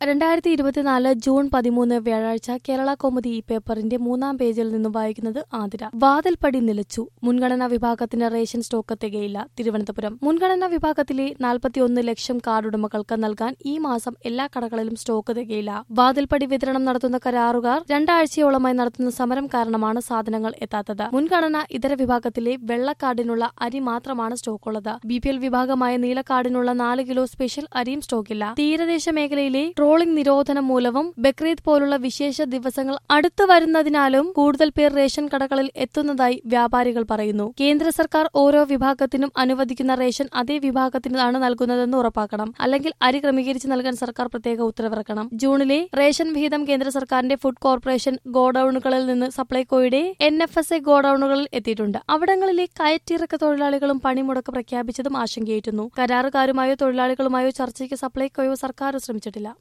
രണ്ടായിരത്തി ഇരുപത്തിനാല് ജൂൺ പതിമൂന്ന് വ്യാഴാഴ്ച കേരള കോമുദി ഈ പേപ്പറിന്റെ മൂന്നാം പേജിൽ നിന്നും വായിക്കുന്നത് ആതിര വാതിൽപ്പടി നിലച്ചു മുൻഗണനാ വിഭാഗത്തിന് റേഷൻ സ്റ്റോക്ക് തികയില്ല തിരുവനന്തപുരം മുൻഗണനാ വിഭാഗത്തിലെ നാൽപ്പത്തിയൊന്ന് ലക്ഷം കാർഡുടമകൾക്ക് നൽകാൻ ഈ മാസം എല്ലാ കടകളിലും സ്റ്റോക്ക് തികയില്ല വാതിൽപ്പടി വിതരണം നടത്തുന്ന കരാറുകാർ രണ്ടാഴ്ചയോളമായി നടത്തുന്ന സമരം കാരണമാണ് സാധനങ്ങൾ എത്താത്തത് മുൻഗണന ഇതര വിഭാഗത്തിലെ വെള്ളക്കാർഡിനുള്ള അരി മാത്രമാണ് സ്റ്റോക്കുള്ളത് ബി പി എൽ വിഭാഗമായ നീലക്കാർഡിനുള്ള നാല് കിലോ സ്പെഷ്യൽ അരിയും സ്റ്റോക്കില്ല തീരദേശ മേഖലയിലെ ട്രോളിംഗ് നിരോധനം മൂലവും ബക്രീദ് പോലുള്ള വിശേഷ ദിവസങ്ങൾ അടുത്തു വരുന്നതിനാലും കൂടുതൽ പേർ റേഷൻ കടകളിൽ എത്തുന്നതായി വ്യാപാരികൾ പറയുന്നു കേന്ദ്ര സർക്കാർ ഓരോ വിഭാഗത്തിനും അനുവദിക്കുന്ന റേഷൻ അതേ വിഭാഗത്തിനാണ് നൽകുന്നതെന്ന് ഉറപ്പാക്കണം അല്ലെങ്കിൽ അരി ക്രമീകരിച്ച് നൽകാൻ സർക്കാർ പ്രത്യേക ഉത്തരവിറക്കണം ജൂണിലെ റേഷൻ വിഹിതം കേന്ദ്ര സർക്കാരിന്റെ ഫുഡ് കോർപ്പറേഷൻ ഗോഡൌണുകളിൽ നിന്ന് സപ്ലൈകോയുടെ എൻ എഫ് എസ് എ ഗോഡൌണുകളിൽ എത്തിയിട്ടുണ്ട് അവിടങ്ങളിലെ കയറ്റിറക്ക തൊഴിലാളികളും പണിമുടക്ക് പ്രഖ്യാപിച്ചതും ആശങ്കയേറ്റുന്നു കരാറുകാരുമായോ തൊഴിലാളികളുമായോ ചർച്ചയ്ക്ക് സപ്ലൈകോയോ സർക്കാർ ശ്രമിച്ചിട്ടില്ല